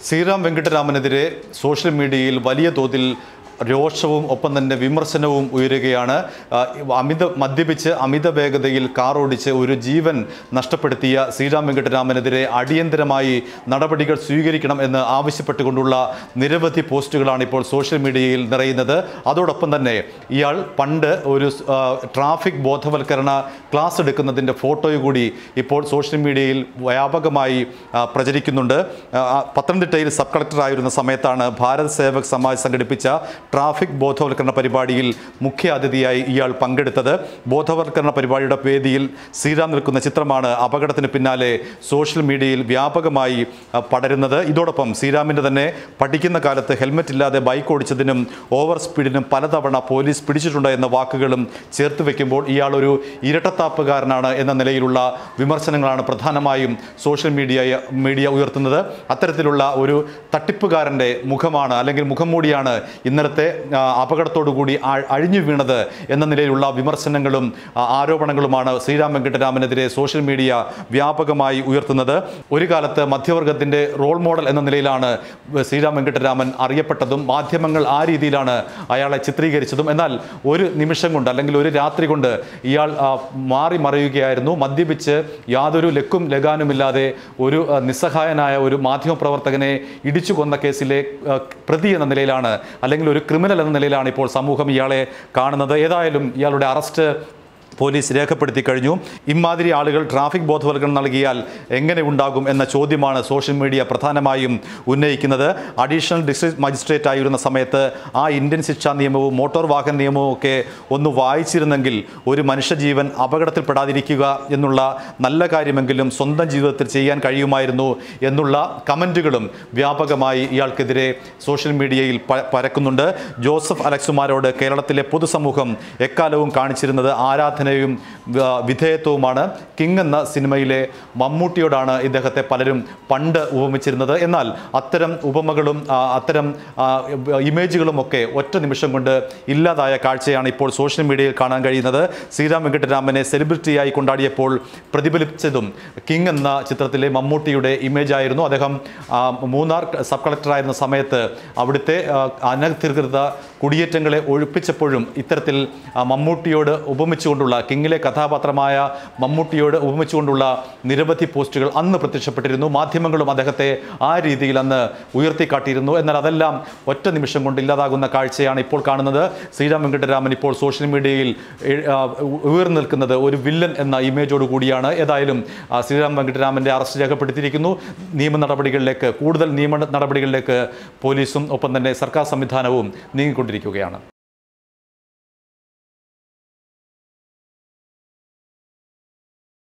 Sriram വെങ്കിട്ടരാമനെതിരെ social മീഡിയയിൽ വലിയ തോതിൽ രോഷവും ഒപ്പം തന്നെ വിമർശനവും ഉയരുകയാണ് ആ, അമിത മദ്യപിച്ച് അമിത വേഗതയിൽ കാർ ഓടിച്ച് ഒരു ജീവൻ നഷ്ടപ്പെടുത്തിയ ശ്രീറാം വെങ്കിട്ടരാമനെതിരെ അടിയന്തരമായി നടപടികൾ സ്വീകരിക്കണം എന്ന് ആവശ്യപ്പെട്ടുകൊണ്ടുള്ള നിരവധി പോസ്റ്റുകളാണ് ഇപ്പോൾ സോഷ്യൽ മീഡിയയിൽ നിറയുന്നത് അതോടൊപ്പം തന്നെ ഇയാൾ പണ്ട് ഒരു ആ, ട്രാഫിക് ബോധവൽക്കരണ ക്ലാസ് എടുക്കുന്നതിൻ്റെ ഫോട്ടോയും കൂടി ഇപ്പോൾ സോഷ്യൽ മീഡിയയിൽ വ്യാപകമായി ആ, പ്രചരിക്കുന്നുണ്ട് ആ, ആ, പത്തനംതിട്ടയിൽ സബ് കളക്ടറായിരുന്ന സമയത്താണ് ഭാരത് സേവക് സമാജ് സംഘടിപ്പിച്ച ട്രാഫിക് ബോധവൽക്കരണ പരിപാടിയിൽ മുഖ്യ അതിഥിയായി ഇയാൾ പങ്കെടുത്തത് ബോധവൽക്കരണ പരിപാടിയുടെ വേദിയിൽ ശ്രീറാം നിൽക്കുന്ന ചിത്രമാണ് അപകടത്തിന് പിന്നാലെ സോഷ്യൽ മീഡിയയിൽ വ്യാപകമായി ആ, പടരുന്നത് ഇതോടൊപ്പം ശ്രീറാമിൻ്റെ തന്നെ പഠിക്കുന്ന കാലത്ത് ഹെൽമറ്റ് ഇല്ലാതെ ബൈക്ക് ഓടിച്ചതിനും ഓവർ സ്പീഡിനും പലതവണ പോലീസ് പിടിച്ചിട്ടുണ്ട് എന്ന വാക്കുകളും ചേർത്ത് വെക്കുമ്പോൾ ഇയാൾ ഒരു ഇരട്ടത്താപ്പുകാരനാണ് എന്ന നിലയിലുള്ള വിമർശനങ്ങളാണ് പ്രധാനമായും സോഷ്യൽ മീഡിയ മീഡിയ ഉയർത്തുന്നത് അത്തരത്തിലുള്ള ഒരു തട്ടിപ്പുകാരൻ്റെ മുഖമാണ് അല്ലെങ്കിൽ മുഖം മൂടിയാണ് ഇന്നലത്തെ ആ, അപകടത്തോടുകൂടി ആ- അഴിഞ്ഞു വീണത് എന്ന നിലയിലുള്ള വിമർശനങ്ങളും ആ, ആരോപണങ്ങളുമാണ് ശ്രീരാം വെങ്കിട്ടരാമനെതിരെ സോഷ്യൽ മീഡിയ വ്യാപകമായി ഉയർത്തുന്നത് ഒരു കാലത്ത് മധ്യവർഗത്തിൻ്റെ റോൾ മോഡൽ എന്ന നിലയിലാണ് ശ്രീരാം വെങ്കിട്ടരാമൻ അറിയപ്പെട്ടതും മാധ്യമങ്ങൾ ആ രീതിയിലാണ് അയാളെ ചിത്രീകരിച്ചതും എന്നാൽ ഒരു നിമിഷം കൊണ്ട് അല്ലെങ്കിൽ ഒരു രാത്രി കൊണ്ട് ഇയാൾ ആ, മാറി മറയുകയായിരുന്നു മദ്യപിച്ച് യാതൊരു ലക്കും ലഗാനുമില്ലാതെ ഒരു ആ, നിസ്സഹായനായ ഒരു മാധ്യമപ്രവർത്തകനെ ഇടിച്ചു കൊന്ന കേസിലെ ആ, പ്രതി എന്ന നിലയിലാണ് അല്ലെങ്കിൽ ഒരു ക്രിമിനൽ എന്ന നിലയിലാണ് ഇപ്പോൾ സമൂഹം ഇയാളെ കാണുന്നത് ഏതായാലും ഇയാളുടെ അറസ്റ്റ് പോലീസ് രേഖപ്പെടുത്തി കഴിഞ്ഞു ഇമാതിരി ആളുകൾ ട്രാഫിക് ബോധവൽക്കരണം നൽകിയാൽ എങ്ങനെ ഉണ്ടാകും എന്ന ചോദ്യമാണ് സോഷ്യൽ മീഡിയ പ്രധാനമായും ഉന്നയിക്കുന്നത് അഡീഷണൽ ഡിസ്ട്രിക്ട് മജിസ്ട്രേറ്റ് ആയിരുന്ന സമയത്ത് ആ ഇന്ത്യൻ ശിക്ഷാ നിയമവും മോട്ടോർ വാഹന നിയമവും ഒക്കെ ഒന്ന് വായിച്ചിരുന്നെങ്കിൽ ഒരു മനുഷ്യജീവൻ അപകടത്തിൽപ്പെടാതിരിക്കുക എന്നുള്ള നല്ല കാര്യമെങ്കിലും സ്വന്തം ജീവിതത്തിൽ ചെയ്യാൻ കഴിയുമായിരുന്നു എന്നുള്ള കമൻറ്റുകളും വ്യാപകമായി ഇയാൾക്കെതിരെ സോഷ്യൽ മീഡിയയിൽ പ- പരക്കുന്നുണ്ട് ജോസഫ് അലക്സുമാരോട് കേരളത്തിലെ പൊതുസമൂഹം എക്കാലവും കാണിച്ചിരുന്നത് ആരാധനയും വ- വിധേയത്വവുമാണ് കിങ് എന്ന സിനിമയിലെ മമ്മൂട്ടിയോടാണ് ഇദ്ദേഹത്തെ പലരും പണ്ട് ഉപമിച്ചിരുന്നത് എന്നാൽ അത്തരം ഉപമകളും ആ, അത്തരം ആ, ഇമേജുകളും ഒക്കെ ഒറ്റ നിമിഷം കൊണ്ട് ഇല്ലാതായ കാഴ്ചയാണ് ഇപ്പോൾ സോഷ്യൽ മീഡിയയിൽ കാണാൻ കഴിയുന്നത് ശ്രീരാം വെങ്കിട്ടരാമനെ സെലിബ്രിറ്റിയായി കൊണ്ടാടിയപ്പോൾ പ്രതിഫലിച്ചതും കിങ് എന്ന ചിത്രത്തിലെ മമ്മൂട്ടിയുടെ ഇമേജ് ആയിരുന്നു അദ്ദേഹം ആ, മൂന്നാർ സബ് കളക്ടറായിരുന്ന സമയത്ത് അവിടുത്തെ ആ, അനധികൃത കുടിയേറ്റങ്ങളെ ഒഴിപ്പിച്ചപ്പോഴും ഇത്തരത്തിൽ ആ, മമ്മൂട്ടിയോട് ഉപമിച്ചുകൊണ്ടുള്ള കിങ്ങിലെ കഥാപാത്രമായ മമ്മൂട്ടിയോട് ഉപമിച്ചുകൊണ്ടുള്ള നിരവധി പോസ്റ്റുകൾ അന്ന് പ്രത്യക്ഷപ്പെട്ടിരുന്നു മാധ്യമങ്ങളും അദ്ദേഹത്തെ ആ രീതിയിൽ അന്ന് ഉയർത്തിക്കാട്ടിയിരുന്നു എന്നാൽ അതെല്ലാം ഒറ്റ നിമിഷം കൊണ്ട് ഇല്ലാതാകുന്ന കാഴ്ചയാണ് ഇപ്പോൾ കാണുന്നത് ശ്രീരാം വെങ്കിട്ടരാമൻ ഇപ്പോൾ സോഷ്യൽ മീഡിയയിൽ എ- ആ, ഉയർന്നു നിൽക്കുന്നത് ഒരു വില്ലൻ എന്ന ഇമേജോട് കൂടിയാണ് ഏതായാലും ആ, ശ്രീരാം വെങ്കിട്ടരാമൻ്റെ അറസ്റ്റ് രേഖപ്പെടുത്തിയിരിക്കുന്നു നിയമ നടപടികളിലേക്ക് കൂടുതൽ നിയമ നടപടികളിലേക്ക് പോലീസും ഒപ്പം തന്നെ സർക്കാർ സംവിധാനവും നീങ്ങിക്കൊണ്ടിരിക്കുകയാണ്